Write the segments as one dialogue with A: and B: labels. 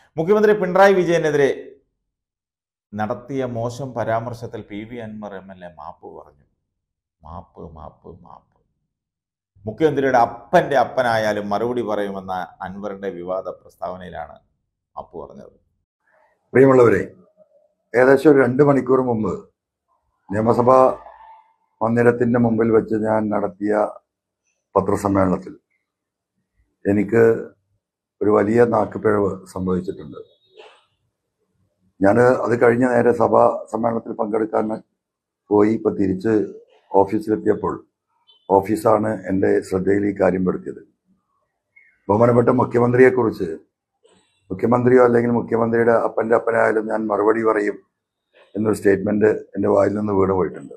A: മുഖ്യമന്ത്രി പിണറായി വിജയനെതിരെ നടത്തിയ മോശം പരാമർശത്തിൽ P V Anvar M L A മാപ്പ് പറഞ്ഞു മാപ്പ് മാപ്പ് മാപ്പ് മുഖ്യമന്ത്രിയുടെ അപ്പൻ്റെ അപ്പനായാലും മറുപടി പറയുമെന്ന അൻവറിന്റെ വിവാദ പ്രസ്താവനയിലാണ് മാപ്പ് പറഞ്ഞത്
B: പ്രിയമുള്ളവരെ ഏകദേശം ഒരു രണ്ട് മണിക്കൂർ മുമ്പ് നിയമസഭാ മന്ദിരത്തിന്റെ മുമ്പിൽ വെച്ച് ഞാൻ നടത്തിയ പത്രസമ്മേളനത്തിൽ എനിക്ക് ഒരു വലിയ നാക്കുപിഴവ് സംഭവിച്ചിട്ടുണ്ട് ഞാൻ അത് കഴിഞ്ഞ നേരെ സഭാ സമ്മേളനത്തിൽ പങ്കെടുക്കാൻ പോയി ഇപ്പൊ തിരിച്ച് ഓഫീസിലെത്തിയപ്പോൾ ഓഫീസാണ് എൻ്റെ ശ്രദ്ധയിൽ ഈ കാര്യം പെടുത്തിയത് ബഹുമാനപ്പെട്ട മുഖ്യമന്ത്രിയെക്കുറിച്ച് മുഖ്യമന്ത്രിയോ അല്ലെങ്കിൽ മുഖ്യമന്ത്രിയുടെ അപ്പൻ്റെ അപ്പനായാലും ഞാൻ മറുപടി പറയും എന്നൊരു സ്റ്റേറ്റ്മെന്റ് എൻ്റെ വായിൽ നിന്ന് വീണ് പോയിട്ടുണ്ട്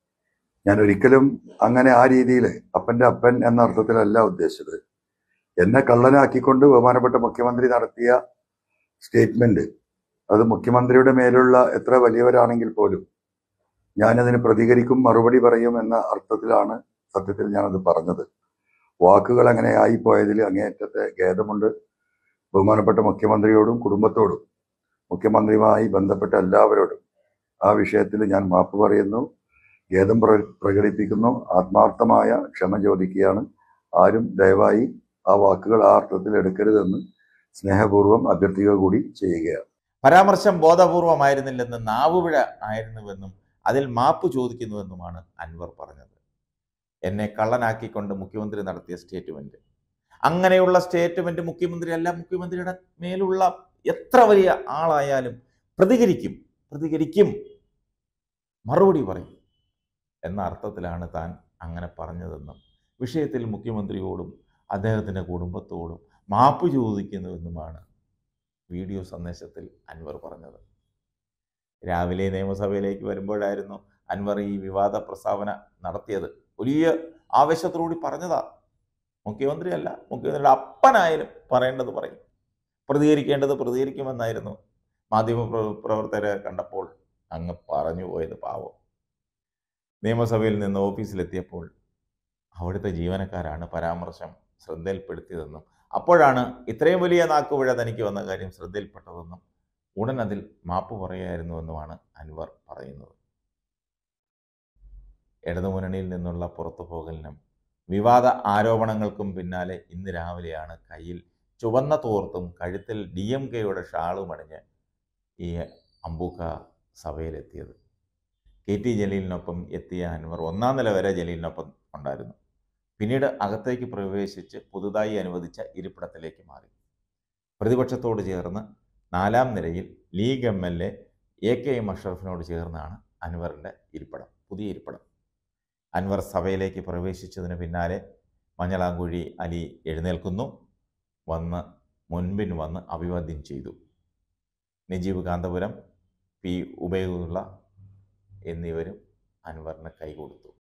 B: ഞാൻ ഒരിക്കലും അങ്ങനെ ആ രീതിയിൽ അപ്പൻ്റെ അപ്പൻ എന്ന അർത്ഥത്തിലല്ല ഉദ്ദേശിച്ചത് എന്നെ കള്ളനാക്കിക്കൊണ്ട് ബഹുമാനപ്പെട്ട മുഖ്യമന്ത്രി നടത്തിയ സ്റ്റേറ്റ്മെന്റ് അത് മുഖ്യമന്ത്രിയുടെ മേലുള്ള എത്ര വലിയവരാണെങ്കിൽ പോലും ഞാനതിന് പ്രതികരിക്കും മറുപടി പറയും എന്ന അർത്ഥത്തിലാണ് സത്യത്തിൽ ഞാനത് പറഞ്ഞത് വാക്കുകൾ അങ്ങനെ ആയിപ്പോയതിൽ അങ്ങേയറ്റത്തെ ഖേദമുണ്ട് ബഹുമാനപ്പെട്ട മുഖ്യമന്ത്രിയോടും കുടുംബത്തോടും മുഖ്യമന്ത്രിയുമായി ബന്ധപ്പെട്ട എല്ലാവരോടും ആ വിഷയത്തിൽ ഞാൻ മാപ്പ് പറയുന്നു ഖേദം പ്ര പ്രകടിപ്പിക്കുന്നു ആത്മാർത്ഥമായ ക്ഷമ ചോദിക്കുകയാണ് ആരും ദയവായി ആ വാക്കുകൾ ആ അർത്ഥത്തിൽ എടുക്കരുതെന്ന് സ്നേഹപൂർവ്വം അഭ്യർത്ഥിക്കുക കൂടി ചെയ്യുകയാണ്
A: പരാമർശം ബോധപൂർവമായിരുന്നില്ലെന്ന് നാവുപിഴ ആയിരുന്നുവെന്നും അതിൽ മാപ്പ് ചോദിക്കുന്നുവെന്നുമാണ് അൻവർ പറഞ്ഞത് എന്നെ കള്ളനാക്കിക്കൊണ്ട് മുഖ്യമന്ത്രി നടത്തിയ സ്റ്റേറ്റ്മെന്റ് അങ്ങനെയുള്ള സ്റ്റേറ്റ്മെന്റ് മുഖ്യമന്ത്രി അല്ല മുഖ്യമന്ത്രിയുടെ മേലുള്ള എത്ര വലിയ ആളായാലും പ്രതികരിക്കും പ്രതികരിക്കും മറുപടി പറയും എന്ന അർത്ഥത്തിലാണ് താൻ അങ്ങനെ പറഞ്ഞതെന്നും വിഷയത്തിൽ മുഖ്യമന്ത്രിയോടും അദ്ദേഹത്തിൻ്റെ കുടുംബത്തോടും മാപ്പ് ചോദിക്കുന്നുവെന്നുമാണ് വീഡിയോ സന്ദേശത്തിൽ അൻവർ പറഞ്ഞത് രാവിലെ നിയമസഭയിലേക്ക് വരുമ്പോഴായിരുന്നു അൻവർ ഈ വിവാദ പ്രസ്താവന നടത്തിയത് വലിയ ആവേശത്തോടുകൂടി പറഞ്ഞതാ മുഖ്യമന്ത്രിയല്ല മുഖ്യമന്ത്രിയുടെ അപ്പനായാലും പറയേണ്ടത് പറയും പ്രതികരിക്കേണ്ടത് പ്രതികരിക്കുമെന്നായിരുന്നു മാധ്യമ പ്ര- പ്രവർത്തകരെ കണ്ടപ്പോൾ അങ്ങ് പറഞ്ഞു പോയത് പാവം നിയമസഭയിൽ നിന്ന് ഓഫീസിലെത്തിയപ്പോൾ അവിടുത്തെ ജീവനക്കാരാണ് പരാമർശം ശ്രദ്ധയിൽപ്പെടുത്തിയതെന്നും അപ്പോഴാണ് ഇത്രയും വലിയ നാക്കുപിഴ തനിക്ക് വന്ന കാര്യം ശ്രദ്ധയിൽപ്പെട്ടതെന്നും ഉടൻ അതിൽ മാപ്പ് പറയുമായിരുന്നുവെന്നുമാണ് അൻവർ പറയുന്നത് ഇടതുമുന്നണിയിൽ നിന്നുള്ള പുറത്തു പോകലിനും വിവാദ ആരോപണങ്ങൾക്കും പിന്നാലെ ഇന്ന് രാവിലെയാണ് കയ്യിൽ ചുവന്ന തോർത്തും കഴുത്തിൽ ഡി എം കെയുടെ ഷാളും അണിഞ്ഞ് ഈ അമ്പൂക്ക സഭയിലെത്തിയത് കെ ടി ജലീലിനൊപ്പം എത്തിയ അൻവർ ഒന്നാം നില വരെ ജലീലിനൊപ്പം ഉണ്ടായിരുന്നു പിന്നീട് അകത്തേക്ക് പ്രവേശിച്ച് പുതുതായി അനുവദിച്ച ഇരിപ്പിടത്തിലേക്ക് മാറി പ്രതിപക്ഷത്തോട് ചേർന്ന് നാലാം നിരയിൽ league M L A A K M അഷറഫിനോട് ചേർന്നാണ് അൻവറിൻ്റെ ഇരിപ്പിടം പുതിയ ഇരിപ്പിടം അൻവർ സഭയിലേക്ക് പ്രവേശിച്ചതിന് പിന്നാലെ മഞ്ഞളാങ്കുഴി അലി എഴുന്നേൽക്കുന്നു വന്ന് മുൻപിൻ വന്ന് അഭിവാദ്യം ചെയ്തു നജീബ് കാന്തപുരം പി ഉബൈദുള്ള എന്നിവരും അൻവറിന് കൈകൊടുത്തു